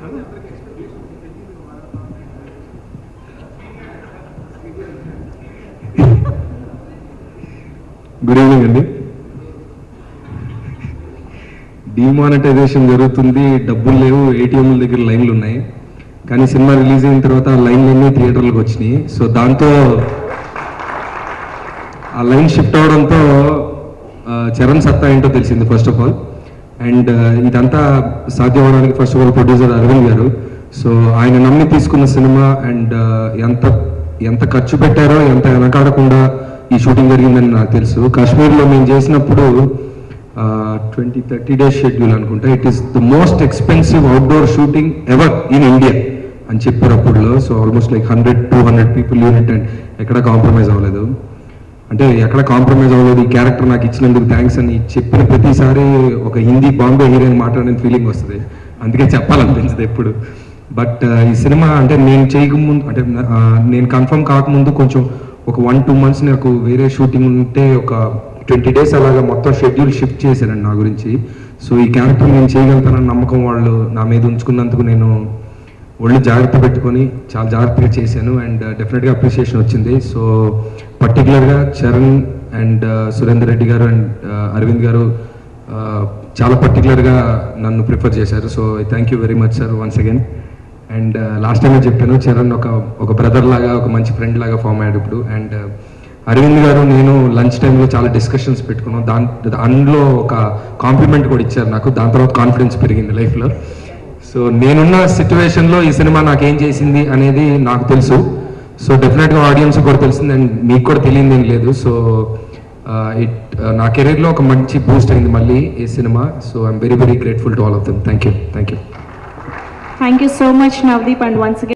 Good evening అండి demonetisation జరుగుతుంది డబ్బులు లేవు ఏటీఎంల దగ్గర లైన్లు ఉన్నాయి కానీ సినిమా రిలీజ్ అయిన తర్వాత ఆ లైన్లన్నీ థియేటర్లకు వచ్చినాయి సో దాంతో ఆ లైన్ షిఫ్ట్ అవడంతో ఆ, చరణ్ సత్తా ఏంటో తెలిసింది ఫస్ట్ ఆఫ్ ఆల్ అండ్ ఇదంతా సాధ్యం అవడానికి first of all producer Arvind garu so ఆయన నమ్మి తీసుకున్న సినిమా అండ్ ఎంత ఎంత ఖర్చు పెట్టారో ఎంత వెనకాడకుండా ఈ షూటింగ్ జరిగిందని నాకు తెలుసు కాశ్మీర్లో మేము చేసినప్పుడు ట్వంటీ థర్టీ డేస్ షెడ్యూల్ అనుకుంటా it is the most expensive outdoor shooting ever in India అని చెప్పారు అప్పుడులో so almost like hundred two hundred people unit and ఎక్కడ కాంప్రమైజ్ అవ్వలేదు అంటే ఎక్కడ కాంప్రమైజ్ అవ్వలేదు ఈ క్యారెక్టర్ నాకు ఇచ్చినందుకు థ్యాంక్స్ అని చెప్పిన ప్రతిసారి ఒక హిందీ బాంబే హీరోయిన్ మాట్లాడిన ఫీలింగ్ వస్తుంది అందుకే చెప్పాలనిపించదు ఎప్పుడు బట్ ఈ సినిమా అంటే నేను చేయకముందు అంటే ఆ, నేను కన్ఫర్మ్ కాకముందు కొంచెం ఒక వన్ టూ మంత్స్ నాకు వేరే షూటింగ్ ఉంటే ఒక ట్వంటీ డేస్ అలాగా మొత్తం షెడ్యూల్ షిఫ్ట్ చేశారండి నా గురించి సో ఈ క్యారెక్టర్ నేను చేయగలుగుతానన్న నమ్మకం వాళ్ళు నా మీద ఉంచుకున్నందుకు నేను ఒళ్ళు జాగ్రత్త పెట్టుకొని చాలా జాగ్రత్తగా చేశాను అండ్ డెఫినెట్గా అప్రిసియేషన్ వచ్చింది సో పర్టికులర్గా చరణ్ అండ్ సురేందర్ రెడ్డి గారు అండ్ అరవింద్ గారు ఆ, చాలా పర్టికులర్గా నన్ను ప్రిఫర్ చేశారు so thank you very much sir once again and last time చెప్పాను చరణ్ ఒక ఒక బ్రదర్ లాగా ఒక మంచి ఫ్రెండ్ లాగా ఫామ్ అయ్యాడు ఇప్పుడు అండ్ అరవింద్ గారు నేను లంచ్ టైంలో చాలా డిస్కషన్స్ పెట్టుకున్నాం దాని అందులో ఒక కాంప్లిమెంట్ కూడా ఇచ్చారు నాకు దాని తర్వాత కాన్ఫిడెన్స్ పెరిగింది లైఫ్లో సో నేనున్న సిచ్యువేషన్లో ఈ సినిమా నాకేం చేసింది అనేది నాకు తెలుసు సో డెఫినెట్గా ఆడియన్స్ కూడా తెలిసింది అండ్ మీకు కూడా తెలియదు ఏం లేదు సో ఇట్ నా కెరీర్లో ఒక మంచి బూస్ట్ అయింది మళ్ళీ ఈ సినిమా so I'm very very grateful to all of them thank you thank you Thank you so much, Navdeep, and once again.